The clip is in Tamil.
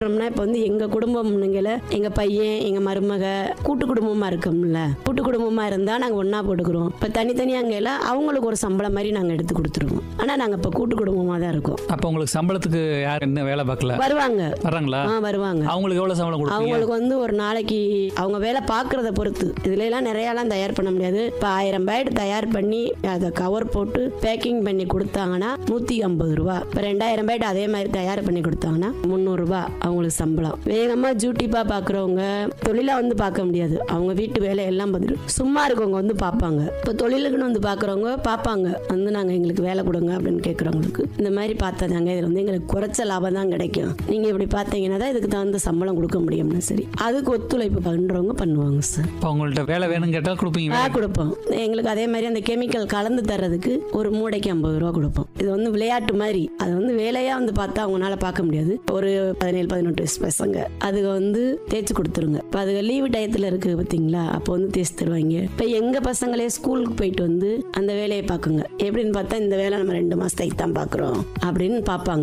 ம்னா இப்போ வந்து எங்க குடும்பம்னுங்கள எங்க பையன் எங்க மருமக கூட்டு குடும்பமா இருக்கோம்ல கூட்டு குடும்பமா இருந்தா நாங்க ஒண்ணா போட்டுக்கிறோம் இப்ப தனித்தனியாங்கல அவங்களுக்கு ஒரு சம்பளம் மாதிரி நாங்க எடுத்து கொடுத்துருவோம் ஆனா நாங்க இப்ப கூட்டு குடும்பமா தான் இருக்கோம் அப்போ உங்களுக்கு சம்பளத்துக்கு யார் என்ன வேலை பார்க்கல வருவாங்க வர்றாங்களா ஆ வருவாங்க அவங்களுக்கு எவ்வளவு சம்பளம் கொடுப்பீங்க அவங்களுக்கு வந்து ஒரு நாளைக்கு அவங்க வேலை பார்க்கறத பொறுத்து இதுல எல்லாம் நிறையலாம் தயார் பண்ண முடியாது இப்போ ஆயிரம் பேட் தயார் பண்ணி அதை கவர் போட்டு பேக்கிங் பண்ணி கொடுத்தாங்கன்னா நூற்றி ஐம்பது ரூபா இப்போ ரெண்டாயிரம் பேட் அதே மாதிரி தயார் பண்ணி கொடுத்தாங்கன்னா முந்நூறுரூபா அவங்களுக்கு சம்பளம் வேகமாக ஜூட்டிப்பாக பார்க்குறவங்க தொழிலாக வந்து பார்க்க முடியாது அவங்க வீட்டு வேலை எல்லாம் பார்த்துட்டு சும்மா இருக்கவங்க வந்து பார்ப்பாங்க இப்போ தொழிலுக்குன்னு வந்து பார்க்குறவங்க பார்ப்பாங்க வந்து நாங்கள் எங்களுக்கு வேலை கொடுங்க அப்படின்னு கேட்குறவங்களுக்கு இந்த மாதிரி பார்த்தாதாங்க இதில் வந்து எங்களுக்கு குறைச்ச லாபம் தான் கிடைக்கும் நீங்கள் இப்படி பார்த்தீங்கன்னா தான் இதுக்கு தகுந்த சம்பளம் கொடுக்க முடியும்னு சரி அதுக்கு ஒத்துழைப்பு பண்ணுறவங்க பண்ணுவாங்க சார் இப்போ உங்கள்ட்ட வேலை வேணும்னு கேட்டால் கொடுப்பீங்க ஆ கொடுப்போம் எங்களுக்கு அதே மாதிரி அந்த கெமிக்கல் கலந்து தர்றதுக்கு ஒரு மூடைக்கு ஐம்பது ரூபா கொடுப்போம் இது வந்து விளையாட்டு மாதிரி அது வந்து வேலையா வந்து பார்த்தா அவங்களால பார்க்க முடியாது ஒரு பதினேழு பதினெட்டு வயசு பசங்க அதுக வந்து தேய்ச்சி கொடுத்துருங்க இப்போ அதுக லீவு டயத்தில் இருக்கு பார்த்தீங்களா அப்போ வந்து தேய்ச்சி தருவாங்க இப்போ எங்க பசங்களே ஸ்கூலுக்கு போயிட்டு வந்து அந்த வேலையை பார்க்குங்க எப்படின்னு பார்த்தா இந்த வேலை நம்ம ரெண்டு மாசத்துக்கு தான் பார்க்குறோம் அப்படின்னு பார்ப்பாங்க